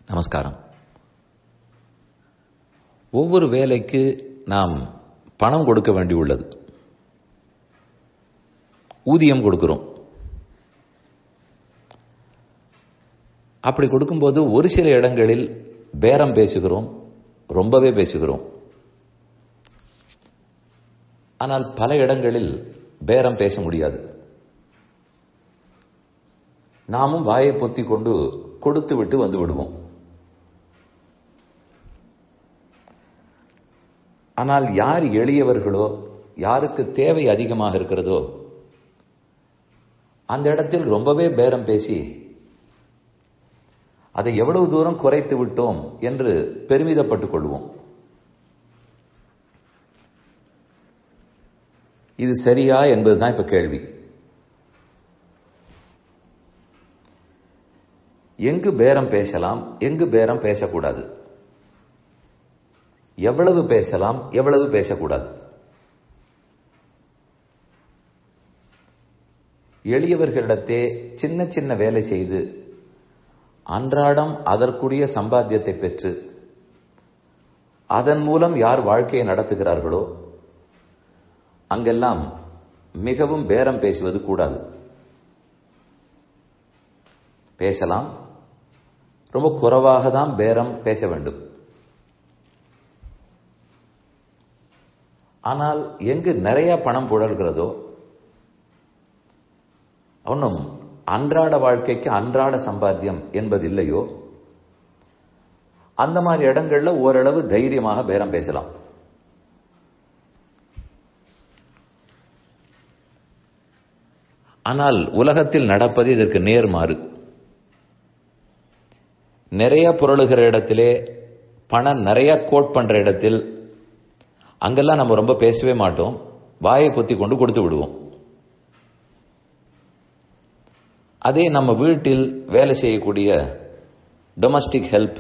நமஸ்காரம் ஒவ்வொரு வேலைக்கு நாம் பணம் கொடுக்க வேண்டியுள்ளது ஊதியம் கொடுக்கிறோம் அப்படி கொடுக்கும்போது ஒரு சில இடங்களில் பேரம் பேசுகிறோம் ரொம்பவே பேசுகிறோம் ஆனால் பல இடங்களில் பேரம் பேச முடியாது நாமும் வாயை பொத்தி கொண்டு கொடுத்து விட்டு வந்து விடுவோம் ஆனால் யார் எளியவர்களோ யாருக்கு தேவை அதிகமாக இருக்கிறதோ அந்த இடத்தில் ரொம்பவே பேரம் பேசி அதை எவ்வளவு தூரம் குறைத்து விட்டோம் என்று பெருமிதப்பட்டுக் கொள்வோம் இது சரியா என்பதுதான் இப்ப கேள்வி எங்கு பேரம் பேசலாம் எங்கு பேரம் பேசக்கூடாது எவ்வளவு பேசலாம் எவ்வளவு பேசக்கூடாது எளியவர்களிடத்தே சின்ன சின்ன வேலை செய்து அன்றாடம் அதற்குரிய சம்பாத்தியத்தை பெற்று அதன் மூலம் யார் வாழ்க்கையை நடத்துகிறார்களோ அங்கெல்லாம் மிகவும் பேரம் பேசுவது கூடாது பேசலாம் ரொம்ப குறைவாக தான் பேரம் பேச வேண்டும் ஆனால் எங்கு நிறைய பணம் புழல்கிறதோ ஒன்றும் அன்றாட வாழ்க்கைக்கு அன்றாட சம்பாத்தியம் என்பது இல்லையோ அந்த மாதிரி இடங்கள்ல ஓரளவு தைரியமாக பேரம் பேசலாம் ஆனால் உலகத்தில் நடப்பது இதற்கு நேர்மாறு நிறைய புரளுகிற இடத்திலே பணம் நிறைய கோட் பண்ற இடத்தில் அங்கெல்லாம் நம்ம ரொம்ப பேசவே மாட்டோம் வாயை பொத்தி கொண்டு கொடுத்து விடுவோம் அதே நம்ம வீட்டில் வேலை செய்யக்கூடிய டொமஸ்டிக் ஹெல்ப்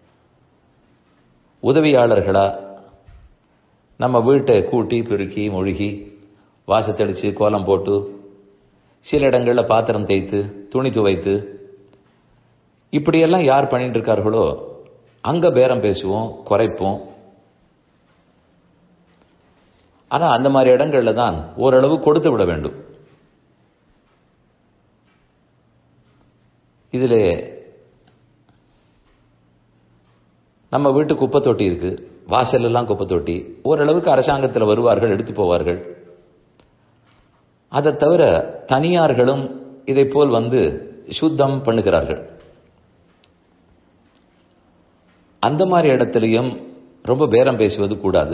உதவியாளர்களா நம்ம வீட்டை கூட்டி பெருக்கி மொழுகி வாசத்தடிச்சு கோலம் போட்டு சில இடங்களில் பாத்திரம் தேய்த்து துணி துவைத்து இப்படியெல்லாம் யார் பண்ணிட்டு இருக்கார்களோ அங்க பேரம் பேசுவோம் குறைப்போம் ஆனா அந்த மாதிரி இடங்கள்ல தான் ஓரளவு கொடுத்து விட வேண்டும் இதுல நம்ம வீட்டு குப்பை தொட்டி இருக்கு வாசல் எல்லாம் குப்பை தொட்டி ஓரளவுக்கு அரசாங்கத்தில் வருவார்கள் எடுத்து போவார்கள் அதை தவிர தனியார்களும் இதை போல் வந்து சுத்தம் பண்ணுகிறார்கள் அந்த மாதிரி இடத்திலையும் ரொம்ப பேரம் பேசுவது கூடாது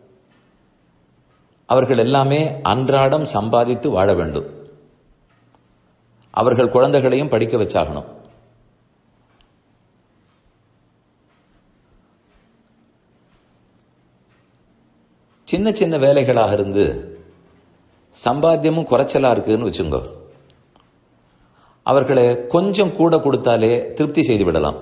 அவர்கள் எல்லாமே அன்றாடம் சம்பாதித்து வாழ வேண்டும் அவர்கள் குழந்தைகளையும் படிக்க வச்சாகணும் சின்ன சின்ன வேலைகளாக இருந்து சம்பாத்தியமும் குறைச்சலா இருக்குன்னு வச்சுங்க அவர்களை கொஞ்சம் கூட கொடுத்தாலே திருப்தி செய்து விடலாம்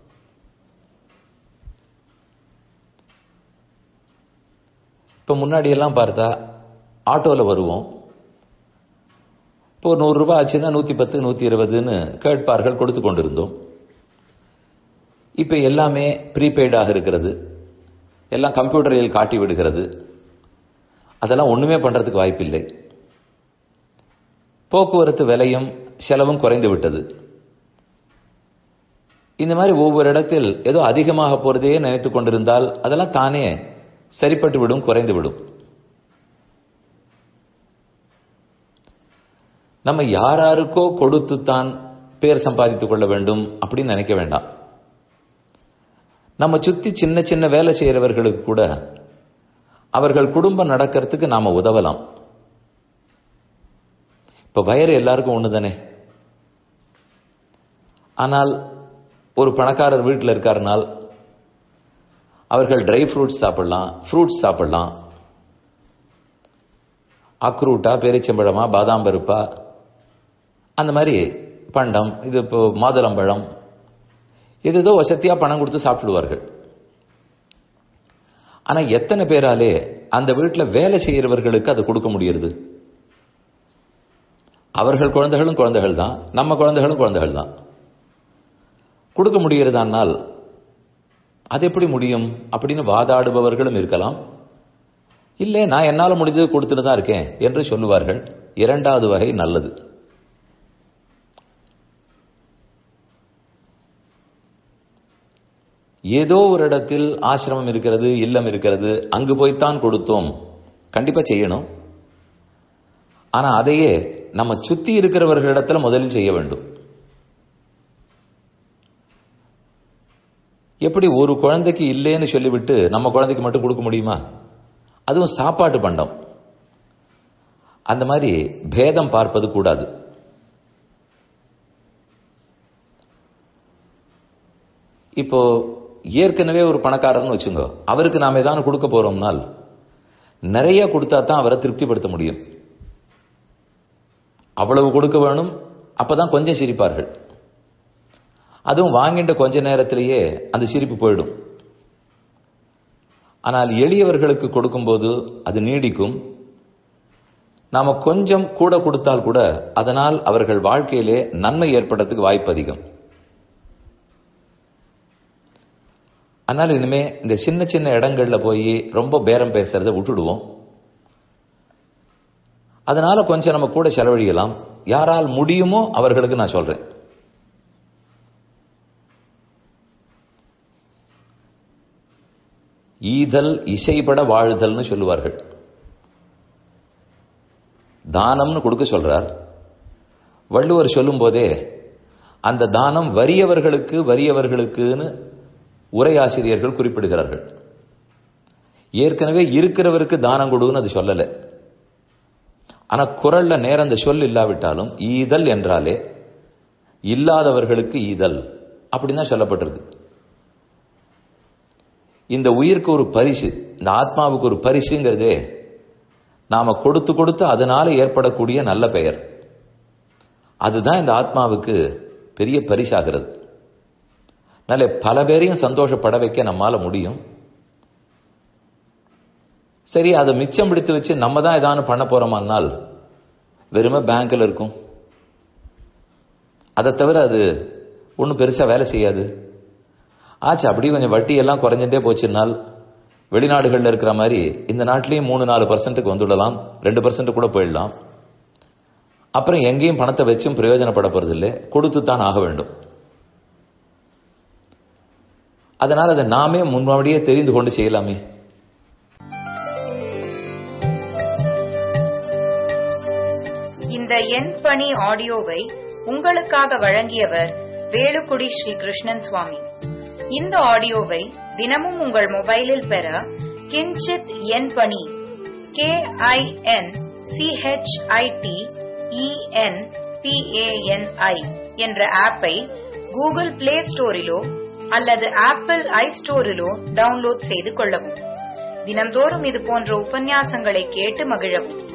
இப்ப முன்னாடி எல்லாம் பார்த்தா ஆட்டோல வருவோம் இப்போ ஒரு நூறு ரூபாய் ஆச்சுன்னா நூத்தி பத்து நூத்தி இருபதுன்னு கேட்பார்கள் கொடுத்து கொண்டிருந்தோம் இப்ப எல்லாமே ப்ரீபெய்டாக இருக்கிறது எல்லாம் கம்ப்யூட்டரில் காட்டி விடுகிறது அதெல்லாம் ஒண்ணுமே பண்றதுக்கு வாய்ப்பில்லை போக்குவரத்து விலையும் செலவும் குறைந்து விட்டது இந்த மாதிரி ஒவ்வொரு இடத்தில் ஏதோ அதிகமாக போறதையே நினைத்துக் கொண்டிருந்தால் அதெல்லாம் தானே சரிப்பட்டு விடும் குறைந்து விடும் நம்ம யாராருக்கோ கொடுத்துத்தான் பேர் சம்பாதித்துக் கொள்ள வேண்டும் அப்படின்னு நினைக்க வேண்டாம் நம்ம சுத்தி சின்ன சின்ன வேலை செய்யறவர்களுக்கு கூட அவர்கள் குடும்பம் நடக்கிறதுக்கு நாம உதவலாம் இப்ப வயறு எல்லாருக்கும் ஒண்ணுதானே ஆனால் ஒரு பணக்காரர் வீட்டில் இருக்காருனால் அவர்கள் ட்ரை ஃப்ரூட்ஸ் சாப்பிடலாம் ஃப்ரூட்ஸ் சாப்பிடலாம் அக்ரூட்டா பேரிச்சம்பழமா பாதாம் பருப்பா அந்த மாதிரி பண்டம் இது இப்போ மாதுளம்பழம் இது ஏதோ வசதியா பணம் கொடுத்து சாப்பிடுவார்கள் ஆனா எத்தனை பேராலே அந்த வீட்டில் வேலை செய்கிறவர்களுக்கு அதை கொடுக்க முடியுது அவர்கள் குழந்தைகளும் குழந்தைகள் தான் நம்ம குழந்தைகளும் குழந்தைகள் தான் கொடுக்க முடிகிறதானால் அது எப்படி முடியும் அப்படின்னு வாதாடுபவர்களும் இருக்கலாம் இல்லை நான் என்னால் முடிஞ்சது கொடுத்துட்டு தான் இருக்கேன் என்று சொல்லுவார்கள் இரண்டாவது வகை நல்லது ஏதோ ஒரு இடத்தில் ஆசிரமம் இருக்கிறது இல்லம் இருக்கிறது அங்கு போய்த்தான் கொடுத்தோம் கண்டிப்பா செய்யணும் ஆனா அதையே நம்ம சுத்தி இருக்கிறவர்களிடத்துல முதலில் செய்ய வேண்டும் எப்படி ஒரு குழந்தைக்கு இல்லைன்னு சொல்லிவிட்டு நம்ம குழந்தைக்கு மட்டும் கொடுக்க முடியுமா அதுவும் சாப்பாட்டு பண்டம் அந்த மாதிரி பேதம் பார்ப்பது கூடாது இப்போ ஏற்கனவே ஒரு பணக்காரர்னு வச்சுங்க அவருக்கு நாம ஏதாவது கொடுக்க போறோம்னால் நிறைய கொடுத்தா தான் அவரை திருப்திப்படுத்த முடியும் அவ்வளவு கொடுக்க வேணும் அப்பதான் கொஞ்சம் சிரிப்பார்கள் அதுவும் வாங்கின்ற கொஞ்ச நேரத்திலேயே அந்த சிரிப்பு போயிடும் ஆனால் எளியவர்களுக்கு கொடுக்கும்போது அது நீடிக்கும் நாம கொஞ்சம் கூட கொடுத்தால் கூட அதனால் அவர்கள் வாழ்க்கையிலே நன்மை ஏற்படுறதுக்கு வாய்ப்பு அதிகம் அதனால இனிமே இந்த சின்ன சின்ன இடங்கள்ல போய் ரொம்ப பேரம் பேசுறத விட்டுடுவோம் அதனால கொஞ்சம் நம்ம கூட செலவழிக்கலாம் யாரால் முடியுமோ அவர்களுக்கு நான் சொல்றேன் ஈதல் இசைப்பட வாழ்தல்னு சொல்லுவார்கள் தானம்னு கொடுக்க சொல்றார் வள்ளுவர் சொல்லும் போதே அந்த தானம் வறியவர்களுக்கு வறியவர்களுக்குன்னு உரையாசிரியர்கள் குறிப்பிடுகிறார்கள் ஏற்கனவே இருக்கிறவருக்கு தானம் கொடுன்னு அது சொல்லல ஆனா குரல்ல நேரம் அந்த சொல் இல்லாவிட்டாலும் ஈதல் என்றாலே இல்லாதவர்களுக்கு ஈதல் அப்படின்னு தான் சொல்லப்பட்டிருக்கு இந்த உயிருக்கு ஒரு பரிசு இந்த ஆத்மாவுக்கு ஒரு பரிசுங்கிறதே நாம கொடுத்து கொடுத்து அதனால ஏற்படக்கூடிய நல்ல பெயர் அதுதான் இந்த ஆத்மாவுக்கு பெரிய பரிசாகிறது அதனால பல பேரையும் சந்தோஷப்பட வைக்க நம்மால முடியும் சரி அதை மிச்சம் பிடித்து வச்சு நம்ம தான் ஏதாவது பண்ண போறோமானால் வெறுமை பேங்க்ல இருக்கும் அதை தவிர அது ஒன்றும் பெருசா வேலை செய்யாது ஆச்சு அப்படியே கொஞ்சம் வட்டி எல்லாம் குறைஞ்சிட்டே போச்சுனால் வெளிநாடுகளில் இருக்கிற மாதிரி இந்த நாட்டிலையும் மூணு நாலு பர்சன்ட்டுக்கு வந்துடலாம் ரெண்டு பர்சன்ட் கூட போயிடலாம் அப்புறம் எங்கேயும் பணத்தை வச்சும் பிரயோஜனப்பட போறதில்லை கொடுத்து தான் ஆக வேண்டும் அதனால் அதை நாமே முன்னாடியே தெரிந்து கொண்டு செய்யலாமே இந்த எண் பணி ஆடியோவை உங்களுக்காக வழங்கியவர் வேலுக்குடி ஸ்ரீ கிருஷ்ணன் சுவாமி இந்த ஆடியோவை தினமும் உங்கள் மொபைலில் பெற கிஞ்சித் எண் பணி கே ஐ என் சிஹெச்ஐடி இஎன் பிஏஎன்ஐ என்ற ஆப்பை கூகுள் பிளே ஸ்டோரிலோ அல்லது ஆப்பிள் ஐ ஸ்டோரிலோ டவுன்லோட் செய்து கொள்ளவும் தினம்தோறும் இது போன்ற உபன்யாசங்களை கேட்டு மகிழவும்